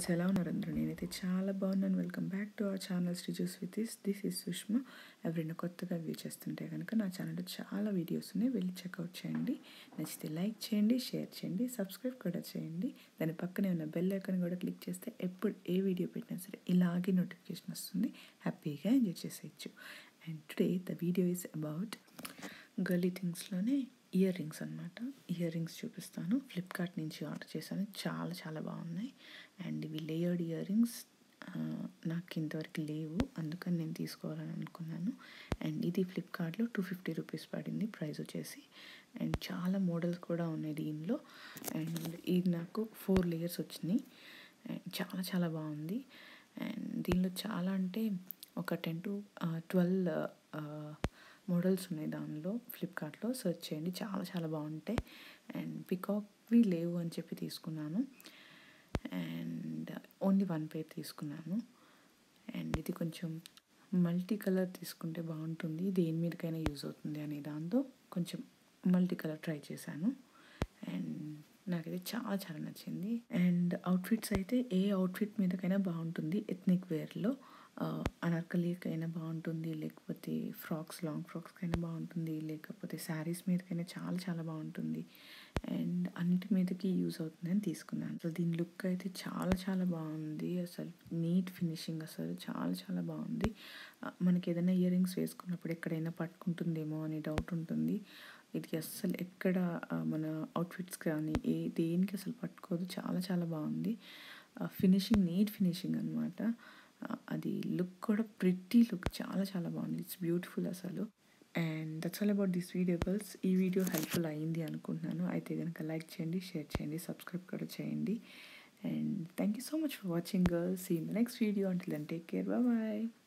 girls ఎలా ఉన్నారు అందరూ నేనైతే చాలా బాగున్నాను welcome back to our channel శ్రీజూస్ with this this is Sushma ఎవరైనా కొత్తగా వ్యూ చేస్తుంటే కనుక నా ఛానల్లో చాలా వీడియోస్ ఉన్నాయి వెళ్ళి చెక్అవుట్ చేయండి నచ్చితే లైక్ చేయండి షేర్ చేయండి సబ్స్క్రైబ్ కూడా చేయండి దాని పక్కనే ఉన్న బెల్ ఐకాన్ కూడా క్లిక్ చేస్తే ఎప్పుడు ఏ వీడియో పెట్టినా సరే ఇలాగే నోటిఫికేషన్ వస్తుంది హ్యాపీగా ఎంజాయ్ చేసేయచ్చు and today the video is about గల్లీ థింగ్స్లోనే ఇయర్ రింగ్స్ అనమాట ఇయర్ రింగ్స్ చూపిస్తాను ఫ్లిప్కార్ట్ నుంచి ఆర్డర్ చేశాను చాలా చాలా బాగున్నాయి అండ్ ఇవి లేయర్డ్ ఇయర్ రింగ్స్ నాకు ఇంతవరకు లేవు అందుకని నేను తీసుకోవాలని అనుకున్నాను అండ్ ఇది ఫ్లిప్కార్ట్లో టూ ఫిఫ్టీ రూపీస్ పడింది ప్రైస్ వచ్చేసి అండ్ చాలా మోడల్స్ కూడా ఉన్నాయి దీనిలో అండ్ ఇది నాకు ఫోర్ లేయర్స్ వచ్చినాయి అండ్ చాలా చాలా బాగుంది అండ్ దీనిలో చాలా అంటే ఒక టెన్ టు ట్వెల్వ్ మోడల్స్ ఉన్నాయి దానిలో ఫ్లిప్కార్ట్లో సెర్చ్ చేయండి చాలా చాలా బాగుంటాయి అండ్ పికాక్వి లేవు అని చెప్పి తీసుకున్నాను అండ్ ఓన్లీ వన్ పేర్ తీసుకున్నాను అండ్ ఇది కొంచెం మల్టీ కలర్ తీసుకుంటే బాగుంటుంది దేని మీదకైనా యూజ్ అవుతుంది అనే దాంతో కొంచెం మల్టీ కలర్ ట్రై చేశాను అండ్ నాకైతే చాలా చాలా నచ్చింది అండ్ అవుట్ఫిట్స్ అయితే ఏ అవుట్ఫిట్ మీదకైనా బాగుంటుంది ఎథ్నిక్ వేర్లో అనార్కలీకైనా బాగుంటుంది లేకపోతే ఫ్రాక్స్ లాంగ్ ఫ్రాక్స్కైనా బాగుంటుంది లేకపోతే శారీస్ మీదకైనా చాలా చాలా బాగుంటుంది అండ్ అన్నిటి మీదకి యూజ్ అవుతుందని తీసుకున్నాను అసలు దీని లుక్ అయితే చాలా చాలా బాగుంది అసలు నీట్ ఫినిషింగ్ అసలు చాలా చాలా బాగుంది మనకి ఏదైనా ఇయర్ రింగ్స్ వేసుకున్నప్పుడు ఎక్కడైనా పట్టుకుంటుందేమో అని డౌట్ ఉంటుంది ఇది అస్సలు ఎక్కడ మన అవుట్ఫిట్స్ కానీ ఏ దేనికి అసలు పట్టుకోదు చాలా చాలా బాగుంది ఫినిషింగ్ నీట్ ఫినిషింగ్ అనమాట అది లుక్ కూడా ప్రిట్టి లుక్ చాలా చాలా బాగుంది ఇట్స్ బ్యూటిఫుల్ అసలు and that's all about this video girls ఈ వీడియో హెల్ప్ఫుల్ అయింది అనుకుంటున్నాను అయితే కనుక లైక్ చేయండి షేర్ చేయండి సబ్స్క్రైబ్ కూడా చేయండి and thank you so much for watching girls ఈ నెక్స్ట్ వీడియో అంటే దెన్ టేక్ కేర్ బాయ్